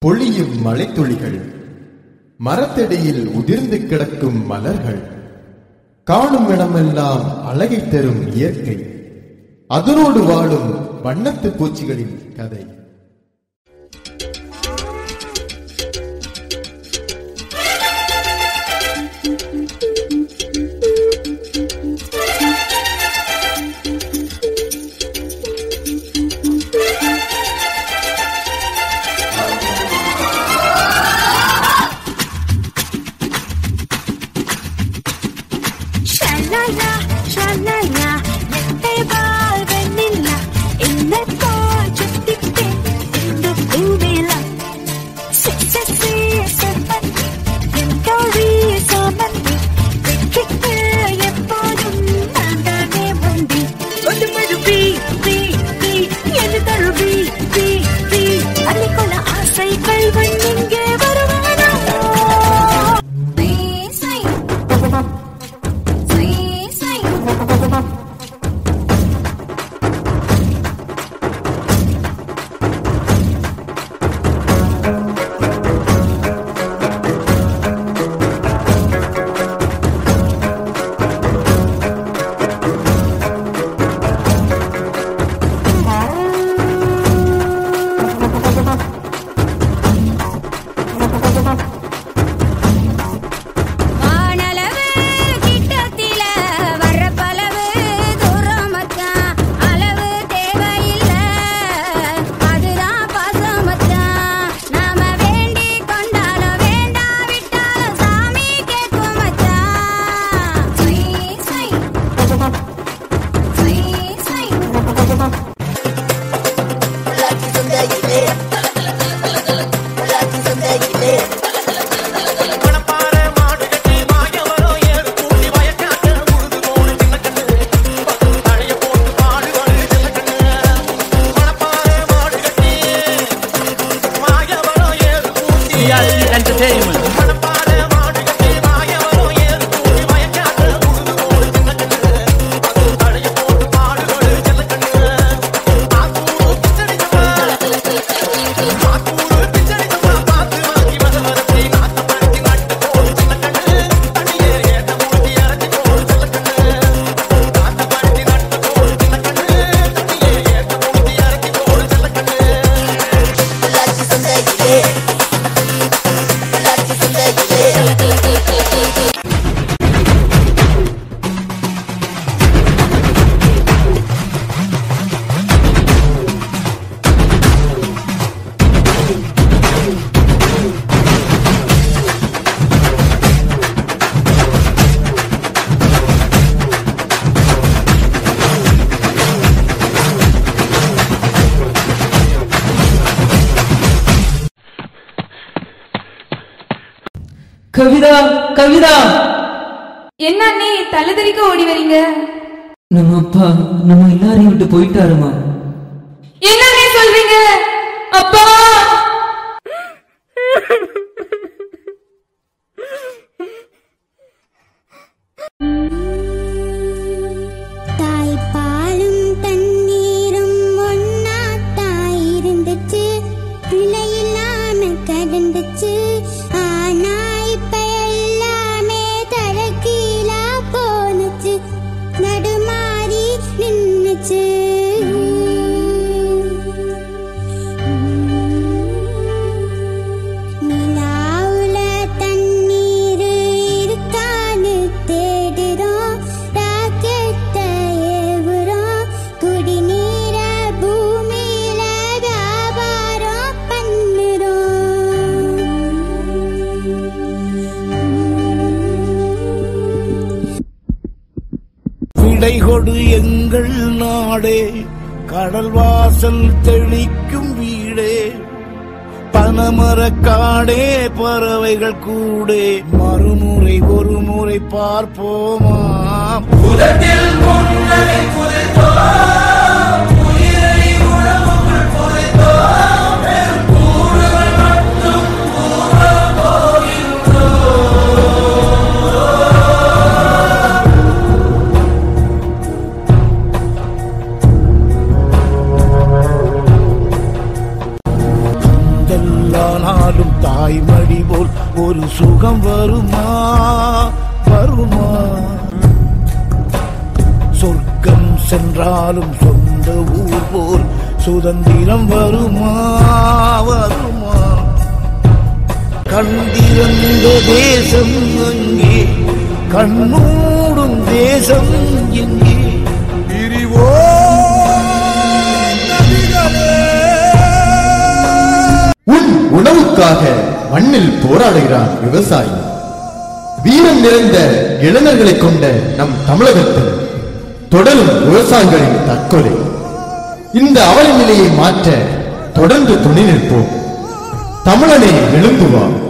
பொழியும் மழைத்துளிகள் மரத்தடியில் உதிர்ந்து கிடக்கும் மலர்கள் காணும் இடமெல்லாம் அழகை தரும் இயற்கை அதனோடு வாழும் வண்ணத்து பூச்சிகளின் கதை ஷலலா ஷலலா நெட்டை பால் வெண்ணிலா என்னை போல் சுத்திட்டேன் இந்த பூமியிலா சிக்ஸி செம்மந்தி என் கௌரி சாமந்தி வெற்றிக்கு எப்போதும் நான் தானே முந்தி ஒரு மறுபி பி பி எது தழுவி பி பி அள்ளிக்கொள்ள ஆசைகள் இங்கே வருவானோ சை Sweet, sweet. வானளவு கிட்டத்தில வர்ற பலவு தூரம் மச்சான் அளவு தேவையில்ல அதுதான் பாசம் மச்சான் நாம வேண்டி கொண்டாலும் வேண்டா விட்டாலும் சாமி கேட்கும் மச்சான் ஸ்வீட் ஸ்வீட் ஸ்வீட் ஸ்வீட் பணப்பாறை மாடு கட்டி மாயவரம் ஏறு கூட்டி வயக்காட்டு உழுது போன சின்ன கண்ணு பக்கம் தழைய போட்டு பாடுவாரு சின்ன கண்ணு பணப்பாறை மாடு கட்டி மாயவரம் ஏறு கூட்டி Entertainment. பணப்பாறை மாடு கட்டி மாயவரம் ஏறு கூட்டி வயக்காட்டு உழுது போன சின்ன கண்ணு பக்கம் தழைய போட்டு பாடுவாரு சின்ன கண்ணு ஆக்கூரு பிச்சடிச்சவா ஆக்கூரு பிச்சடிச்சவா பார்த்து வாங்கி வர வரத்தை நாத்தப்படுத்தி நட்டு போடு சின்ன கண்ணு தண்ணியே ஏட்ட மூட்டி இறச்சி போடு சின்ன கண்ணு நாத்தப்படுத்தி நட்டு போடு சின்ன கண்ணு தண்ணியே ஏட்ட மூட்டி இறச்சி போடு சின்ன கண்ணு கவிதா கவிதா என்ன அண்ணே தள்ளுதறிக்க ஓடி வரீங்க நம்ம அப்பா நம்ம எல்லாரையும் விட்டு போயிட்டாருமா என்ன அண்ணே சொல்றீங்க அப்பா தாய்ப்பாலும் தண்ணீரும் ஒன்னா தாயிருந்துச்சு பிள்ளை இல்லாம கடந்துச்சு ஆனா இப்ப எல்லாமே தலக்கீழா போனுச்சு நடுமாறி நின்னுச்சு நிலாவுல தண்ணீர் இருக்கான்னு தேடுறோம் ராக்கெட்ட ஏவுறோம் குடிநீர பூமியில வியாபாரம் பண்ணுறோம் விடை கொடு எங்கள் நாடே கடல் வாசல் தெளிக்கும் வீடே பனமரக்காடே பறவைகள் கூடே மறுமுறை ஒரு முறை பார்ப்போமா எல்லா நாள் சென்றாலும் சொந்த ஊர் போல் சுதந்திரம் வருமா வருமா கண்டிருந்த தேசம் அங்கே கண்ணூடும் தேசம் எங்கே பிரிவோ உன் உணவுக்காக மண்ணில் போராடுகிறான் விவசாயி வீரம் நிறைந்த இளைஞர்களை கொண்ட நம் தமிழகத்தில் தொடரும் விவசாயிகளின் தற்கொலை இந்த அவல நிலையை மாற்ற தொடர்ந்து துணை நிற்போம் தமிழனே எழுந்து வா